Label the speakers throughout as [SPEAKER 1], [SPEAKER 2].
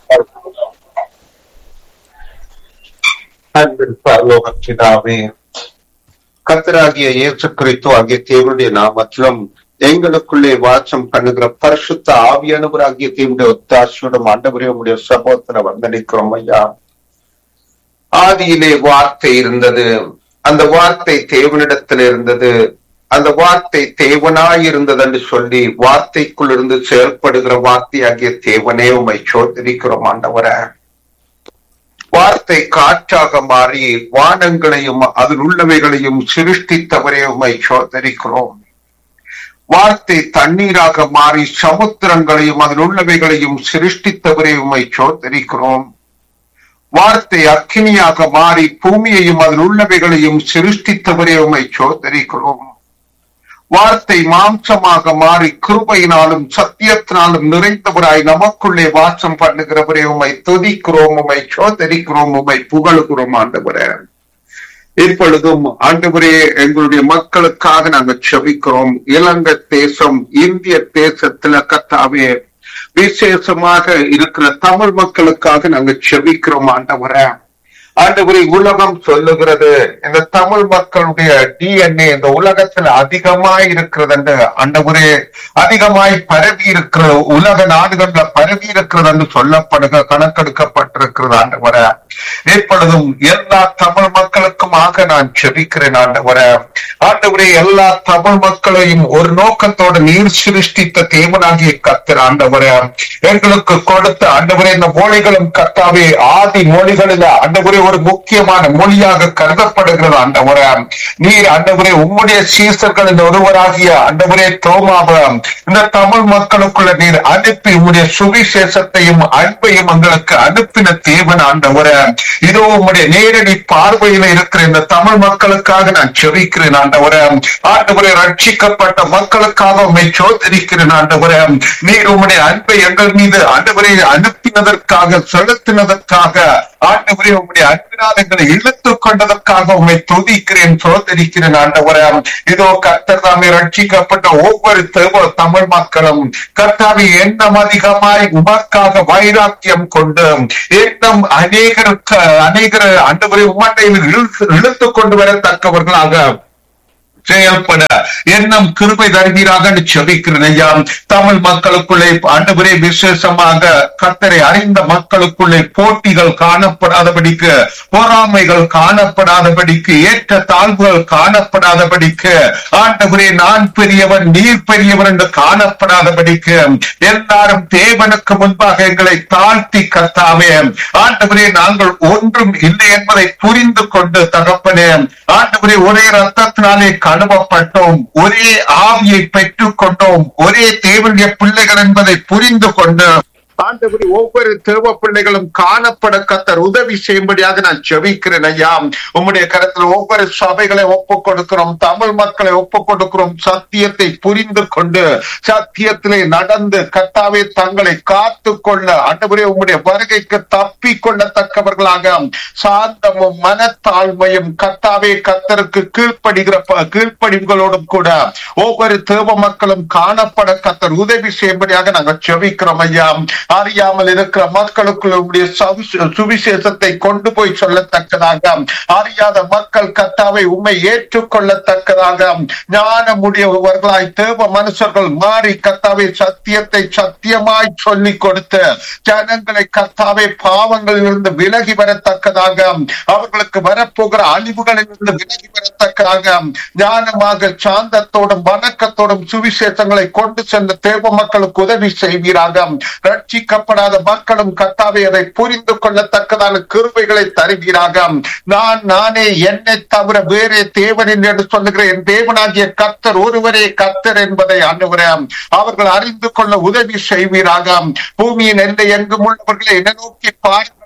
[SPEAKER 1] அன்பின் பரலோக பிதாவே கத்தராகிய இயேசு கிறிஸ்து ஆகிய தேவனுடைய நாமத்திலும் எங்களுக்குள்ளே வாசம் பண்ணுகிற பரிசுத்த ஆவியானவராகிய தேவனுடைய ஒத்தாசியோடும் ஆண்டவரே உடைய சகோதர வந்தளிக்கிறோம் ஐயா ஆதியிலே வார்த்தை இருந்தது அந்த வார்த்தை தேவனிடத்தில் இருந்தது அந்த வார்த்தை தேவனாய் இருந்தது என்று சொல்லி வார்த்தைக்குள் இருந்து செயல்படுகிற வார்த்தையாகிய தேவனே உமை சோதரிக்கிறோம் ஆண்டவரே வார்த்தை காற்றாக மாறி வானங்களையும் அதில் உள்ளவைகளையும் சிருஷ்டித்தவரே உமை சோதரிக்கிறோம் வார்த்தை தண்ணீராக மாறி சமுத்திரங்களையும் அதில் உள்ளவைகளையும் சிருஷ்டித்தவரே உமை சோதரிக்கிறோம் வார்த்தை அக்கினியாக மாறி பூமியையும் அதில் உள்ளவைகளையும் சிருஷ்டித்தவரே உமை சோதரிக்கிறோம் வார்த்தை மாம்சமாக மாறி கிருபையினாலும் சத்தியத்தினாலும் நிறைந்தவராய் நமக்குள்ளே வாசம் பண்ணுகிறவரே உமை துதிக்கிறோம் உமை சோதரிக்கிறோம் உமை புகழுகிறோம் ஆண்டவரே இப்பொழுதும் ஆண்டவரே எங்களுடைய மக்களுக்காக நாங்கள் செபிக்கிறோம் இலங்கை தேசம் இந்திய தேசத்துல கத்தாவே விசேஷமாக இருக்கிற தமிழ் மக்களுக்காக நாங்கள் செபிக்கிறோம் ஆண்டவரே ஆண்டவரை உலகம் சொல்லுகிறது இந்த தமிழ் மக்களுடைய டிஎன்ஏ இந்த உலகத்தில் அதிகமாய் இருக்கிறது என்று ஆண்டவரே அதிகமாய் பரவி இருக்கிற உலக நாடுகள்ல பரவி இருக்கிறது என்று சொல்லப்படுக கணக்கெடுக்கப்பட்டிருக்கிறது ஆண்டவர இப்பொழுதும் எல்லா தமிழ் மக்களுக்குமாக நான் செபிக்கிறேன் ஆண்டவர ஆண்டவரே எல்லா தமிழ் மக்களையும் ஒரு நோக்கத்தோடு நீர் சிருஷ்டித்த தேவனாகிய கத்திர ஆண்டவர எங்களுக்கு கொடுத்த ஆண்டவரே இந்த மொழிகளும் கத்தாவே ஆதி மொழிகளில் ஆண்டவரே ஒரு முக்கியமான மொழியாக கருதப்படுகிறது ஆண்டவரே நீர் ஆண்டவரே உம்முடைய சீசர்களில் ஒருவராகிய ஆண்டவரே தோமாவ இந்த தமிழ் மக்களுக்குள்ள நீர் அனுப்பி உம்முடைய சுவிசேஷத்தையும் அன்பையும் எங்களுக்கு அனுப்பின தேவன் ஆண்டவரே இதோ உம்முடைய நேரடி பார்வையில இருக்கிற இந்த தமிழ் மக்களுக்காக நான் செவிக்கிறேன் ஆண்டவரே ஆண்டவரே ரட்சிக்கப்பட்ட மக்களுக்காக உண்மை சோதரிக்கிறேன் ஆண்டவரே நீர் உம்முடைய அன்பை எங்கள் மீது ஆண்டவரை அனுப்பினதற்காக செலுத்தினதற்காக ஆண்டவரே உம்முடைய அன்பினால் எங்களை இழுத்துக் கொண்டதற்காக உண்மை துதிக்கிறேன் சோதரிக்கிறேன் ஆண்டவரே இதோ கர்த்தர் தாமே ரட்சிக்கப்பட்ட ஒவ்வொரு தேவ தமிழ் மக்களும் கர்த்தாவை எண்ணம் அதிகமாய் உமக்காக வைராக்கியம் கொண்டு எண்ணம் அநேகருக்கு அநேகர் ஆண்டவரை உமண்டையில் இழுத்து இழுத்துக் கொண்டு வரத்தக்கவர்களாக செயல்பட எண்ணம் கிருபை தருவீராக செபிக்கிறேன் ஐயா தமிழ் மக்களுக்குள்ளே ஆண்டவரே விசேஷமாக கத்தரை அறிந்த மக்களுக்குள்ளே போட்டிகள் காணப்படாதபடிக்கு பொறாமைகள் காணப்படாதபடிக்கு ஏற்ற தாழ்வுகள் காணப்படாதபடிக்கு ஆண்டவரே நான் பெரியவன் நீர் பெரியவன் என்று காணப்படாதபடிக்கு எல்லாரும் தேவனுக்கு முன்பாக எங்களை தாழ்த்தி கத்தாவே ஆண்டவரே நாங்கள் ஒன்றும் இல்லை என்பதை புரிந்து கொண்டு தகப்பனே ஆண்டவரே ஒரே ரத்தத்தினாலே கழுவப்பட்டோம் ஒரே ஆவியை பெற்றுக் கொண்டோம் ஒரே தேவனுடைய பிள்ளைகள் என்பதை புரிந்து கொண்டு ஆண்டவரே ஒவ்வொரு தேவ பிள்ளைகளும் காணப்பட கத்தர் உதவி செய்யும்படியாக நான் செவிக்கிறேன் ஐயா உம்முடைய கருத்துல ஒவ்வொரு சபைகளை ஒப்புக் கொடுக்கிறோம் தமிழ் மக்களை ஒப்புக் கொடுக்கிறோம் சத்தியத்தை புரிந்து கொண்டு சத்தியத்திலே நடந்து கத்தாவே தங்களை காத்து கொள்ள ஆண்டவரே உம்முடைய வருகைக்கு தப்பி கொள்ளத்தக்கவர்களாக சாந்தமும் மனத்தாழ்மையும் கத்தாவே கத்தருக்கு கீழ்ப்படுகிற கீழ்ப்படிவுகளோடும் கூட ஒவ்வொரு தேவ மக்களும் காணப்பட கத்தர் உதவி செய்யும்படியாக நாங்கள் செவிக்கிறோம் ஐயா அறியாமல் இருக்கிற மக்களுக்குள்ள சுவிசேஷத்தை கொண்டு போய் சொல்லத்தக்கதாக அறியாத மக்கள் கத்தாவை உண்மை ஏற்றுக்கொள்ளத்தக்கதாக ஞானமுடையவர்களாய் தேவ மனுஷர்கள் மாறி கத்தாவை சத்தியத்தை சத்தியமாய் சொல்லிக் கொடுத்து ஜனங்களை கத்தாவை பாவங்களில் இருந்து விலகி வரத்தக்கதாக அவர்களுக்கு வரப்போகிற அழிவுகளில் இருந்து விலகி வரத்தக்கதாக ஞானமாக சாந்தத்தோடும் வணக்கத்தோடும் சுவிசேஷங்களை கொண்டு சென்ற தேவ மக்களுக்கு உதவி செய்வீராக ரட்சிக்கப்படாத மக்களும் கத்தாவே அதை புரிந்து கொள்ளத்தக்கதான கிருபைகளை தருவீராக நான் நானே என்னை தவிர வேறே தேவனின் என்று சொல்லுகிற என் தேவனாகிய கர்த்தர் ஒருவரே கர்த்தர் என்பதை ஆண்டுகிறே அவர்கள் அறிந்து கொள்ள உதவி செய்வீராக பூமியின் எல்லை எங்கும் உள்ளவர்களை என்ன நோக்கி பாருங்கள் அப்பொழுது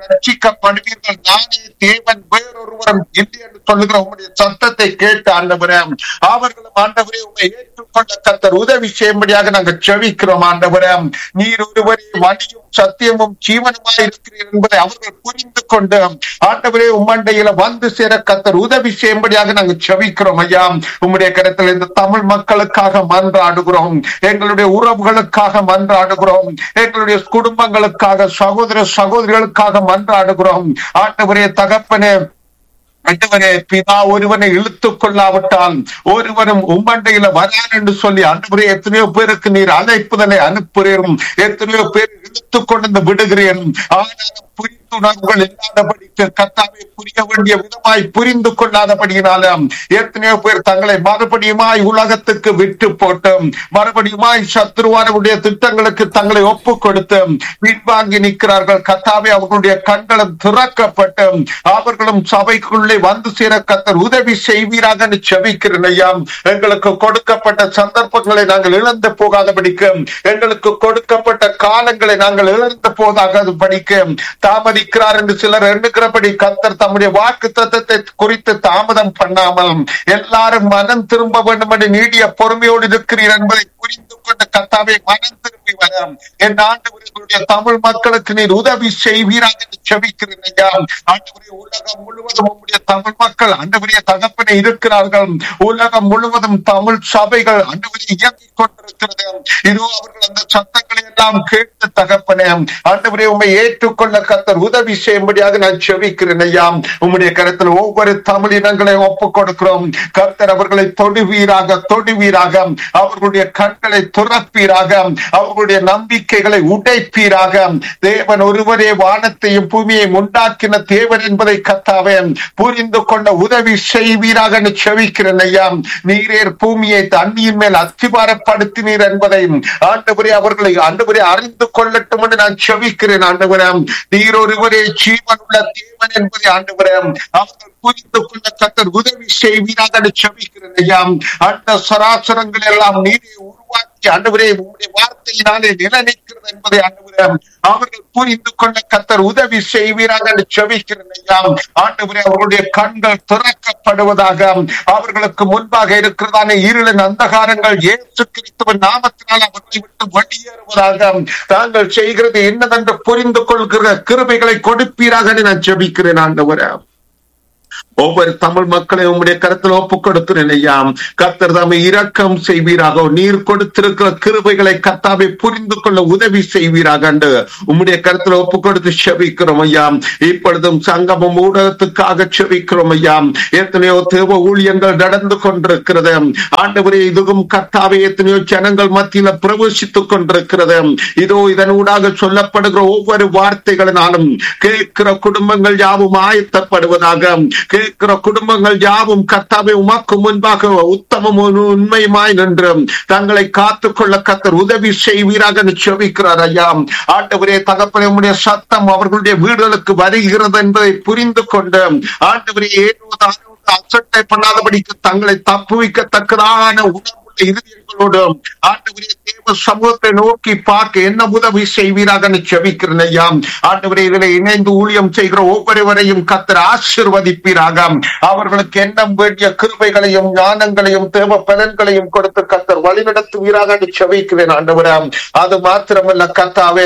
[SPEAKER 1] ரட்சிக்கப்படுவீர்கள் நானே தேவன் வேறொருவரும் இல்லை என்று சொல்லுகிற உங்களுடைய சத்தத்தை கேட்டு ஆண்டவரே அவர்களும் ஆண்டவரே உண்மை ஏற்றுக்கொண்ட கத்தர் உதவி செய்யும்படியாக நாங்கள் செவிக்கிறோம் ஆண்டவரே நீர் ஒருவரே வழியும் சத்தியமும் ஜீவனுமாய் இருக்கிறீர் என்பதை அவர்கள் புரிந்து கொண்டு ஆண்டவரே உம்மண்டையில வந்து சேர கத்தர் உதவி செய்யும்படியாக நாங்கள் செவிக்கிறோம் ஐயா உம்முடைய கருத்தில் இந்த தமிழ் மக்களுக்காக மன்றாடுகிறோம் எங்களுடைய உறவுகளுக்காக மன்றாடுகிறோம் எங்களுடைய குடும்பங்களுக்காக சகோதர சகோதரிகளுக்காக மன்றாடுகிறோம் ஆண்டவரே தகப்பனே ஆண்டவரே பிதா ஒருவனை இழுத்துக் கொள்ளாவிட்டால் ஒருவனும் உம்மண்டையில வரான் என்று சொல்லி ஆண்டவரே எத்தனையோ பேருக்கு நீர் அழைப்புதலை அனுப்புகிறீரும் எத்தனையோ பேர் இழுத்துக் கொண்டு விடுகிறேன் ஆனாலும் புரிந்துணர்வுகள் இல்லாதபடிக்கு கத்தாவை புரிய வேண்டிய விதமாய் புரிந்து கொள்ளாதபடியினாலும் எத்தனையோ பேர் தங்களை மறுபடியுமாய் உலகத்துக்கு விட்டு போட்டு மறுபடியுமாய் சத்ருவானுடைய திட்டங்களுக்கு தங்களை ஒப்பு கொடுத்து பின்வாங்கி நிற்கிறார்கள் கத்தாவை அவர்களுடைய கண்களும் திறக்கப்பட்டு அவர்களும் சபைக்குள்ளே வந்து சேர கத்தர் உதவி செய்வீராக செபிக்கிறேன் ஐயா எங்களுக்கு கொடுக்கப்பட்ட சந்தர்ப்பங்களை நாங்கள் இழந்து போகாதபடிக்கு எங்களுக்கு கொடுக்கப்பட்ட காலங்களை நாங்கள் இழந்து போதாக படிக்க தாமதிக்கிறார் என்று சிலர் எண்ணுகிறபடி கத்தர் தம்முடைய வாக்கு தத்தத்தை குறித்து தாமதம் பண்ணாமல் எல்லாரும் மனம் திரும்ப வேண்டும் என்று நீடிய பொறுமையோடு இருக்கிறீர் என்பதை புரிந்து கொண்ட கத்தாவை மனம் திரும்பி வர என் ஆண்டவர்களுடைய தமிழ் மக்களுக்கு நீர் உதவி செய்வீராக என்று செபிக்கிறேன் ஐயா ஆண்டவரே உலகம் முழுவதும் உங்களுடைய தமிழ் மக்கள் ஆண்டவரிய தகப்பனை இருக்கிறார்கள் உலகம் முழுவதும் தமிழ் சபைகள் ஆண்டவரை இயங்கிக் கொண்டிருக்கிறது இதோ அவர்கள் அந்த சத்தங்களை எல்லாம் கேட்டு தகப்பனே ஆண்டவரே உண்மை ஏற்றுக்கொள்ள கத்தர் உதவி செய்யும்படியாக நான் செவிக்கிறேன் ஐயா உம்முடைய கருத்தில் ஒவ்வொரு தமிழ் இனங்களை ஒப்புக் கொடுக்கிறோம் கர்த்தர் அவர்களை தொடுவீராக தொடுவீராக அவர்களுடைய கண்களை துறப்பீராக அவர்களுடைய நம்பிக்கைகளை உடைப்பீராக தேவன் ஒருவரே வானத்தையும் பூமியையும் உண்டாக்கின தேவன் என்பதை கத்தாவே புரிந்து கொண்ட உதவி செய்வீராக என்று செவிக்கிறேன் ஐயா நீரேர் பூமியை தண்ணியின் மேல் அத்திவாரப்படுத்தினீர் என்பதை ஆண்டவரே அவர்களை ஆண்டவரே அறிந்து கொள்ளட்டும் என்று நான் செவிக்கிறேன் ஆண்டவரே நீர் ஒருவரே ஜீவன் உள்ள தேவன் என்பதை ஆண்டவரே அவர்கள் புரிந்து கொண்ட கத்தர் உதவி செய்வீராக என்று செவிக்கிறேன் ஐயா அந்த சராசரங்கள் எல்லாம் நீரே உருவாக்கி ஆண்டவரே உங்களுடைய வார்த்தையினாலே நிலநிற்கிறது என்பதை ஆண்டவரே அவர்கள் புரிந்து கொண்ட கத்தர் உதவி செய்வீராக என்று செவிக்கிறேன் ஐயா ஆண்டவரே அவர்களுடைய கண்கள் திறக்கப்படுவதாக அவர்களுக்கு முன்பாக இருக்கிறதான இருளின் அந்தகாரங்கள் இயேசு கிறிஸ்துவின் நாமத்தினால் அவர்களை விட்டு வெளியேறுவதாக தாங்கள் செய்கிறது என்னவென்று புரிந்து கொள்கிற கிருபைகளை கொடுப்பீராக என்று நான் ஜெபிக்கிறேன் ஆண்டவரே ஒவ்வொரு தமிழ் மக்களை உம்முடைய கருத்தில் ஒப்புக் கொடுக்கிறேன் ஐயா கத்தர் தாமே இரக்கம் செய்வீராக நீர் கொடுத்திருக்கிற கிருபைகளை கத்தாவை புரிந்து கொள்ள உதவி செய்வீராக என்று உம்முடைய கருத்தில் ஒப்புக் கொடுத்து செபிக்கிறோம் ஐயா இப்பொழுதும் சங்கமம் ஊடகத்துக்காக செபிக்கிறோம் ஐயா எத்தனையோ தேவ ஊழியங்கள் நடந்து கொண்டிருக்கிறது ஆண்டவரே இதுவும் கத்தாவை எத்தனையோ ஜனங்கள் மத்தியில பிரவேசித்துக் கொண்டிருக்கிறது இதோ இதனூடாக சொல்லப்படுகிற ஒவ்வொரு வார்த்தைகளினாலும் கேட்கிற குடும்பங்கள் யாவும் ஆயத்தப்படுவதாக கேட்கிற குடும்பங்கள் யாவும் கத்தாவை உமக்கு முன்பாக உத்தமம் உண்மையுமாய் நின்று தங்களை காத்துக் கொள்ள கத்தர் உதவி செய்வீராக செவிக்கிறார் ஐயா ஆண்டவரே தகப்பனே உடைய சத்தம் அவர்களுடைய வீடுகளுக்கு வருகிறது என்பதை புரிந்து கொண்டு ஆண்டவரே ஏறுவதாக அசட்டை பண்ணாதபடிக்கு தங்களை தப்புவிக்கத்தக்கதான உணர்வுள்ள இறுதிகளோடு ஆண்டவரே தேவ சமூகத்தை நோக்கி பார்க்க என்ன உதவி செய்வீராக செபிக்கிறேன் ஐயா ஆண்டவரே இதில் இணைந்து ஊழியம் செய்கிற ஒவ்வொருவரையும் கத்தர் ஆசிர்வதிப்பீராக அவர்களுக்கு எண்ணம் வேண்டிய கிருபைகளையும் ஞானங்களையும் தேவ பலன்களையும் கொடுத்து கத்தர் வழிநடத்துவீராக செபிக்கிறேன் ஆண்டவரே அது மாத்திரமல்ல கத்தாவே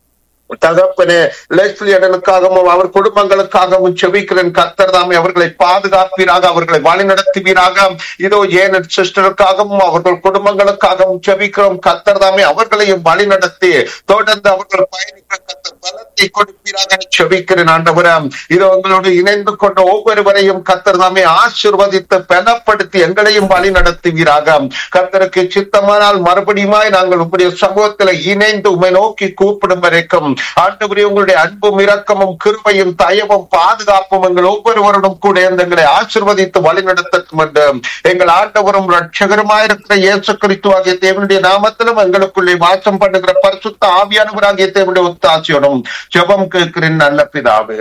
[SPEAKER 1] தகப்பனே லெஸ்லியடனுக்காகவும் அவர் குடும்பங்களுக்காகவும் செபிக்கிறேன் கத்தர் தாமே அவர்களை பாதுகாப்பீராக அவர்களை வழிநடத்துவீராக இதோ ஏன் சிஸ்டருக்காகவும் அவர்கள் குடும்பங்களுக்காகவும் செபிக்கிறோம் கத்தர் தாமே அவர்களையும் வழிநடத்தி தொடர்ந்து அவர்கள் பயணிக்க கத்தர் பலத்தை கொடுப்பீராக செபிக்கிறேன் ஆண்டவரம் இதோ உங்களோடு இணைந்து கொண்ட ஒவ்வொருவரையும் கத்தர் தாமே ஆசிர்வதித்து பலப்படுத்தி எங்களையும் வழி நடத்துவீராக கத்தருக்கு சித்தமானால் மறுபடியுமாய் நாங்கள் உங்களுடைய சமூகத்தில் இணைந்து உண்மை நோக்கி கூப்பிடும் வரைக்கும் ஆண்டவரே உங்களுடைய அன்பும் இரக்கமும் கிருபையும் தயவும் பாதுகாப்பும் எங்கள் ஒவ்வொருவருடன் கூட எங்களை ஆசிர்வதித்து வழிநடத்தட்டும் என்று எங்கள் ஆண்டவரும் ரட்சகருமாயிருக்கிற இயேசு கிறிஸ்து ஆகிய தேவனுடைய நாமத்திலும் எங்களுக்குள்ளே வாசம் பண்ணுகிற பரிசுத்த ஆவியானவராகிய தேவனுடைய ஒத்தாசியோடும் ஜெபம் கேட்கிறேன் நல்ல பிதாவே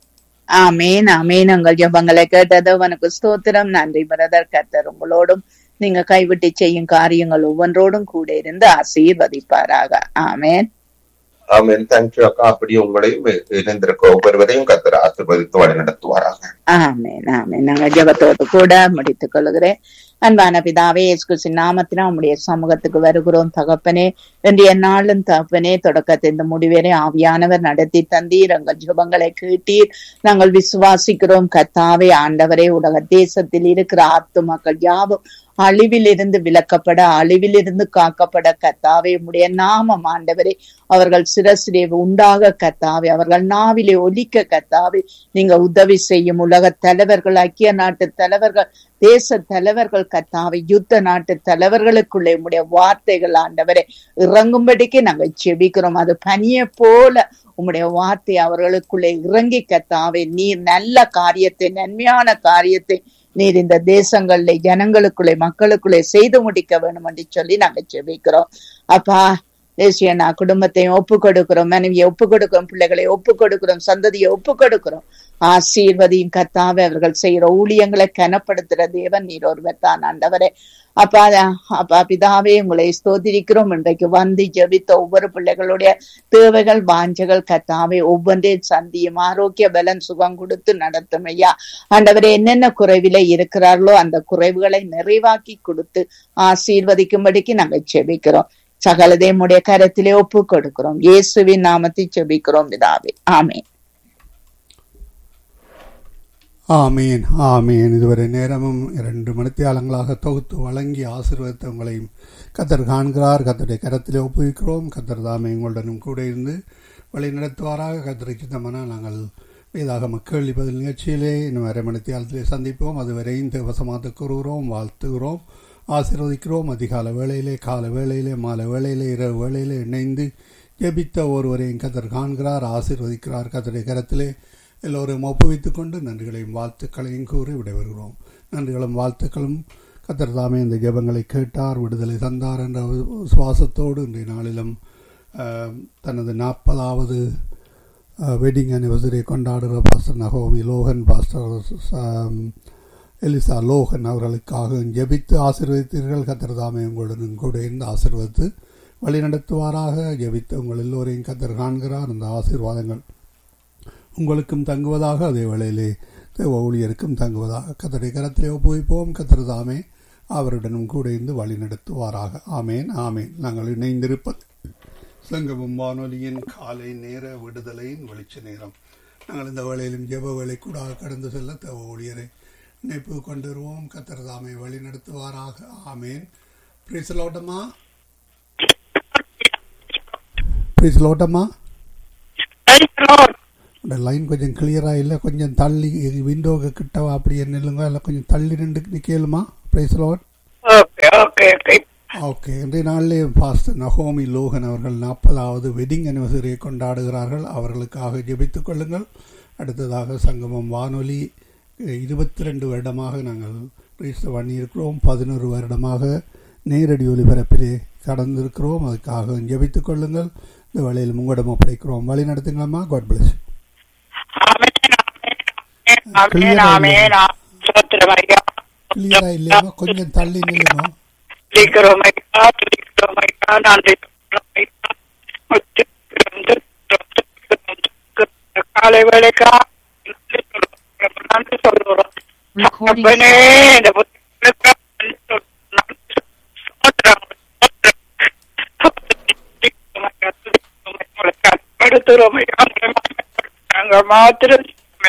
[SPEAKER 2] ஆமேன் ஆமேன் உங்கள் ஜபங்களை கேட்டது உனக்கு ஸ்தோத்திரம் நன்றி பிரதர் கர்த்தர் உங்களோடும் நீங்க கைவிட்டு செய்யும் காரியங்கள் ஒவ்வொன்றோடும் கூட இருந்து ஆசீர்வதிப்பாராக ஆமேன்
[SPEAKER 1] ஆமென் தேங்க்யூ அக்கா அப்படி உங்களையும் இணைந்திருக்க ஒவ்வொருவரையும் கத்தர் ஆசீர்வதித்து வழி நடத்துவாராக
[SPEAKER 2] ஆமென் ஆமென் நாங்க ஜெபத்தோடு கூட முடித்துக் கொள்கிறேன் அன்பான பிதாவே இயேசு நாமத்தினா உம்முடைய சமூகத்துக்கு வருகிறோம் தகப்பனே இன்றைய நாளும் தகப்பனே தொடக்கத்தை இந்த முடிவரை ஆவியானவர் நடத்தி தந்தீர் எங்கள் ஜெபங்களை கேட்டீர் நாங்கள் விசுவாசிக்கிறோம் கத்தாவே ஆண்டவரே உலக தேசத்தில் இருக்கிற ஆத்துமாக்கள் யாவும் அழிவிலிருந்து விலக்கப்பட அழிவிலிருந்து காக்கப்பட கத்தாவே உம்முடைய நாமம் ஆண்டவரே அவர்கள் சிரசிலே உண்டாக கத்தாவே அவர்கள் நாவிலே ஒலிக்க கத்தாவே நீங்க உதவி செய்யும் உலக தலைவர்கள் ஐக்கிய நாட்டு தலைவர்கள் தேச தலைவர்கள் கத்தாவை யுத்த நாட்டு தலைவர்களுக்குள்ளே உம்முடைய வார்த்தைகள் ஆண்டவரே இறங்கும்படிக்கு நாங்கள் செபிக்கிறோம் அது பனியை போல உம்முடைய வார்த்தை அவர்களுக்குள்ளே இறங்கி கத்தாவே நீர் நல்ல காரியத்தை நன்மையான காரியத்தை நீர் இந்த தேசங்களிலே ஜனங்களுக்குள்ளே மக்களுக்குள்ளே செய்து முடிக்க வேண்டும் என்று சொல்லி நாங்க செபிக்கிறோம் அப்பா தேசிய நான் குடும்பத்தையும் ஒப்பு கொடுக்கிறோம் மனைவியை ஒப்பு கொடுக்கிறோம் பிள்ளைகளை ஒப்பு கொடுக்கிறோம் சந்ததியை ஒப்பு கொடுக்கிறோம் ஆசீர்வதியும் கத்தாவே அவர்கள் செய்யற ஊழியங்களை கனப்படுத்துற தேவன் நீர் ஒருவர் தான் ஆண்டவரே அப்பா அப்பா பிதாவே உங்களை ஸ்தோதிரிக்கிறோம் இன்றைக்கு வந்து ஜெபித்த ஒவ்வொரு பிள்ளைகளுடைய தேவைகள் வாஞ்சைகள் கத்தாவே ஒவ்வொன்றையும் சந்தியும் ஆரோக்கிய பலன் சுகம் கொடுத்து நடத்தும் ஐயா ஆண்டவரே என்னென்ன குறைவில இருக்கிறார்களோ அந்த குறைவுகளை நிறைவாக்கி கொடுத்து ஆசீர்வதிக்கும்படிக்கு நாங்கள் செபிக்கிறோம் சகலதையும் உடைய கரத்திலே ஒப்பு கொடுக்கிறோம் இயேசுவின் நாமத்தை செபிக்கிறோம் பிதாவே ஆமே
[SPEAKER 3] ஆமீன் ஆமீன் இதுவரை நேரமும் இரண்டு மணித்தியாலங்களாக தொகுத்து வழங்கி ஆசீர்வதித்த உங்களையும் கத்தர் காண்கிறார் கத்தருடைய கரத்திலே ஒப்புவிக்கிறோம் கத்தர் தாமே உங்களுடனும் கூட இருந்து வழி நடத்துவாராக கத்தரை சித்தமான நாங்கள் வேதாக கேள்வி பதில் நிகழ்ச்சியிலே இன்னும் அரை மணித்தியாலத்திலே சந்திப்போம் அதுவரை இந்த வசமாக கூறுகிறோம் வாழ்த்துகிறோம் ஆசீர்வதிக்கிறோம் அதிகால வேளையிலே கால வேளையிலே மாலை வேளையிலே இரவு வேளையிலே இணைந்து ஜெபித்த ஒருவரையும் கத்தர் காண்கிறார் ஆசீர்வதிக்கிறார் கத்தருடைய கரத்திலே எல்லோரும் ஒப்புவித்துக் கொண்டு நன்றிகளையும் வாழ்த்துக்களையும் கூறி விடைபெறுகிறோம் நன்றிகளும் வாழ்த்துக்களும் கத்தர் தாமே இந்த ஜெபங்களை கேட்டார் விடுதலை தந்தார் என்ற சுவாசத்தோடு இன்றைய நாளிலும் தனது நாற்பதாவது வெட்டிங் அனிவர்சரியை கொண்டாடுகிற பாஸ்டர் நகோமி லோகன் பாஸ்டர் எலிசா லோகன் அவர்களுக்காக ஜெபித்து ஆசீர்வதித்தீர்கள் கத்தர் தாமே உங்களுடன் கூட இருந்து ஆசீர்வதித்து வழி நடத்துவாராக ஜெபித்து உங்கள் எல்லோரையும் கத்தர் காண்கிறார் அந்த ஆசீர்வாதங்கள் உங்களுக்கும் தங்குவதாக அதே வேளையிலே தேவ ஊழியருக்கும் தங்குவதாக கத்தரை கரத்திலே ஒப்புவிப்போம் கத்தர் தாமே அவருடனும் கூட இருந்து வழி நடத்துவாராக ஆமேன் ஆமேன் நாங்கள் இணைந்திருப்பது சங்கமும் வானொலியின் காலை நேர விடுதலையின் வெளிச்ச நேரம் நாங்கள் இந்த வேளையிலும் ஜெப வேலை கூட கடந்து செல்ல தேவ ஊழியரை இணைப்பு கொண்டு வருவோம் கத்தர் தாமே வழி நடத்துவாராக ஆமேன் பிரிசலோட்டமா பிரிசலோட்டமா இந்த லைன் கொஞ்சம் கிளியரா இல்லை கொஞ்சம் தள்ளி விண்டோக்கு கிட்ட அப்படி நில்லுங்க இல்லை கொஞ்சம் தள்ளி நின்று நிற்கலுமா praise lord
[SPEAKER 4] okay okay okay
[SPEAKER 3] okay இன்றைய நாளிலே பாஸ்டர் நகோமி லோகன் அவர்கள் நாற்பதாவது வெட்டிங் அனிவர்சரியை கொண்டாடுகிறார்கள் அவர்களுக்காக ஜெபித்துக் கொள்ளுங்கள் அடுத்ததாக சங்கமம் வானொலி இருபத்தி ரெண்டு வருடமாக நாங்கள் ரிஜிஸ்டர் பண்ணியிருக்கிறோம் பதினோரு வருடமாக நேரடி ஒலிபரப்பிலே கடந்திருக்கிறோம் அதுக்காக ஜெபித்துக் கொள்ளுங்கள் இந்த வழியில் உங்களிடம் ஒப்படைக்கிறோம் வழி நடத்துங்களம்மா காட் பிளஸ் கிளியரா இல்லையா கொஞ்சம் தள்ளி நில்லுங்க
[SPEAKER 4] காலை வேலைக்கா நன்றி சொல்லுறோம் அப்பனே இந்த எடுத்துறோம் நாங்க மாத்திரம்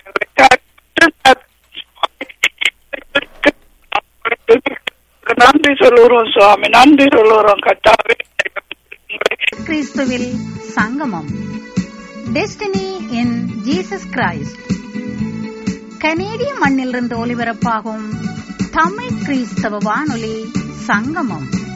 [SPEAKER 4] நன்றி சொல்லுறோம் சுவாமி நன்றி சொல்லுறோம் கட்டாவே
[SPEAKER 5] கிறிஸ்துவில் சங்கமம் டெஸ்டினி இன் ஜீசஸ் கிரைஸ்ட் கனேடிய மண்ணிலிருந்து ஒலிபரப்பாகும் தமிழ் கிறிஸ்தவ வானொலி சங்கமம்